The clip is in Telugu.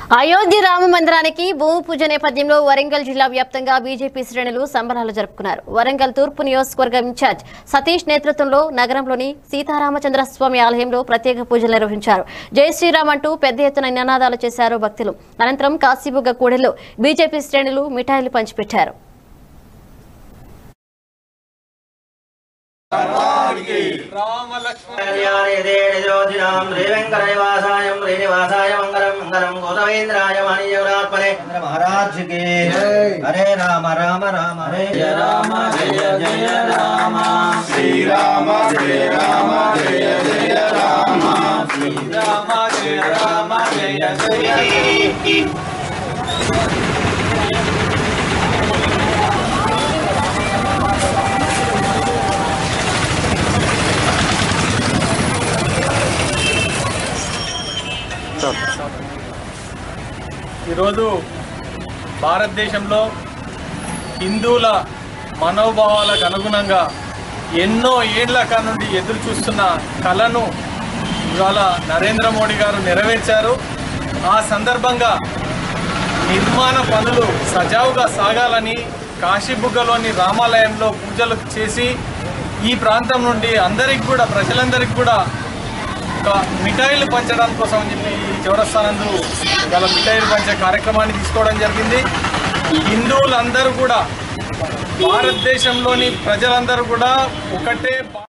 అయోధ్య రామ మందిరానికి భూమి పూజ నేపథ్యంలో వరంగల్ జిల్లా వ్యాప్తంగా బీజేపీ శ్రేణులు సంబరాలు జరుపుకున్నారు వరంగల్ తూర్పు నియోజకవర్గం ఇన్ఛార్జ్ సతీష్ నేతృత్వంలో నగరంలోని సీతారామచంద్ర స్వామి ఆలయంలో ప్రత్యేక పూజలు నిర్వహించారు జై శ్రీరామ్ అంటూ పెద్ద ఎత్తున నినాదాలు చేశారు భక్తులు అనంతరం కాశీబుగ్గ కూడెల్లో బీజేపీ శ్రేణులు మిఠాయిలు పంచిపెట్టారు జ్యోతినాం శ్రీవేంకటనివాసాయం శ్రీనివాసాయ మంగళం మంగళం గోతవేంద్రాయ మణిజగురాత్మనే మహారాజ్ కి హరే రామ రామ రామ హరే జయ రామ జయ జయ రామ శ్రీరామ జయ రామ జయ జయ రామ శ్రీరామ జయ రామ జయ జయ ఈరోజు భారతదేశంలో హిందువుల మనోభావాలకు అనుగుణంగా ఎన్నో ఏళ్ల నుండి ఎదురు చూస్తున్న కళను ఇవాళ నరేంద్ర మోడీ గారు నెరవేర్చారు ఆ సందర్భంగా నిర్మాణ పనులు సజావుగా సాగాలని కాశీబుగ్గలోని రామాలయంలో పూజలు చేసి ఈ ప్రాంతం నుండి అందరికి కూడా ప్రజలందరికీ కూడా ఒక మిఠాయిలు పంచడం కోసం అని చెప్పి ఈ చౌరస్థానందు ఇవాళ మిఠాయిలు పంచే కార్యక్రమాన్ని తీసుకోవడం జరిగింది హిందువులందరూ కూడా భారతదేశంలోని ప్రజలందరూ కూడా ఒకటే భా-